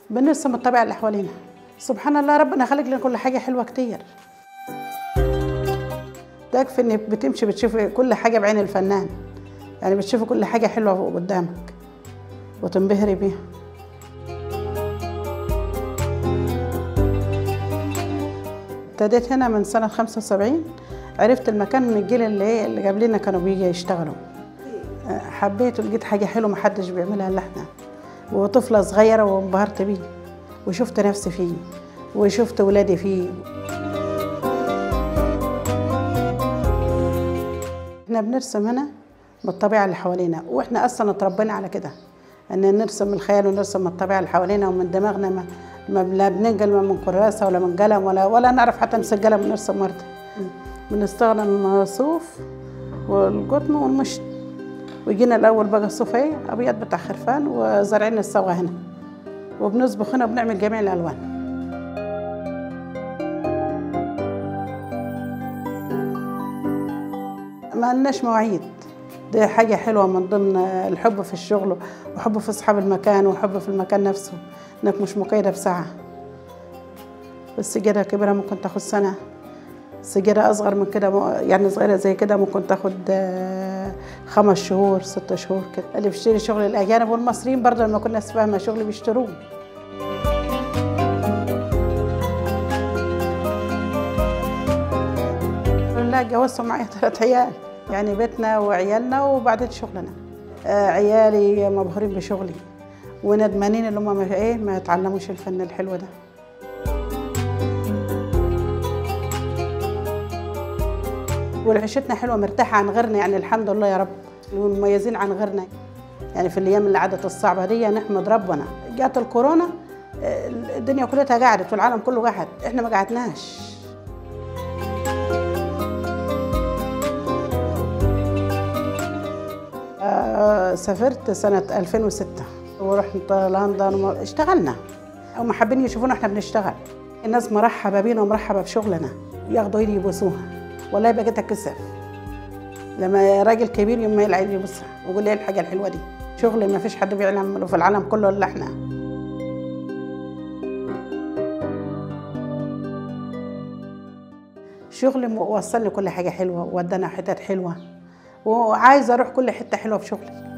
بنرسم الطبيعة اللي حوالينا سبحان الله ربنا خلق لنا كل حاجة حلوة كتير ده يكفي انك بتمشي بتشوفي كل حاجة بعين الفنان يعني بتشوفي كل حاجة حلوة قدامك وتنبهري بيها ابتديت هنا من سنة 75 عرفت المكان من الجيل اللي ايه اللي قبلنا كانوا بيجي يشتغلوا حبيت ولقيت حاجة حلوة محدش بيعملها الا احنا وطفلة صغيرة وانبهرت بيه وشفت نفسي فيه وشفت ولادي فيه احنا بنرسم هنا من الطبيعة اللي حوالينا واحنا اصلا اتربينا على كده ان نرسم من الخيال ونرسم من الطبيعة اللي حوالينا ومن دماغنا ما ما لا بننقل من كراسة ولا من قلم ولا ولا نعرف حتى نمسك قلم ونرسم وردة بنستخدم صوف والقطن والمشط ويجينا الاول بقى الصوف ايه ابيض بتاع خرفان وزارعين الصبغه هنا وبنصبغ هنا وبنعمل جميع الالوان ما لناش مواعيد دي حاجة حلوة من ضمن الحب في الشغل وحب في أصحاب المكان وحب في المكان نفسه إنك مش مقيدة بساعة السجادة كبيرة ممكن تاخد سنة سجادة أصغر من كده يعني صغيرة زي كده ممكن تاخد خمس شهور ست شهور كده اللي بيشتري شغل الأجانب والمصريين برضه لما كنا فاهمة شغل بيشتروه لا جوزت معايا ثلاث عيال يعني بيتنا وعيالنا وبعدين شغلنا آه عيالي مبهورين بشغلي وندمانين اللي هم ايه ما يتعلموش الفن الحلو ده وعيشتنا حلوه مرتاحه عن غيرنا يعني الحمد لله يا رب مميزين عن غيرنا يعني في الايام اللي عادت الصعبه دي نحمد ربنا جات الكورونا الدنيا كلها قعدت والعالم كله قعد احنا ما قعدناش آه سافرت سنة 2006 ورحت لندن اشتغلنا هم حابين يشوفونا احنا بنشتغل الناس مرحبة بينا ومرحبة بشغلنا ياخدوا ايدي يبوسوها والله بقيت اتكسف لما راجل كبير يوم يلعب لي يبص ويقول لي ايه الحاجه الحلوه دي شغل ما فيش حد بيعمله في العالم كله الا احنا شغل وصلني كل حاجه حلوه وودانا حتت حلوه وعايزه اروح كل حته حلوه في شغلي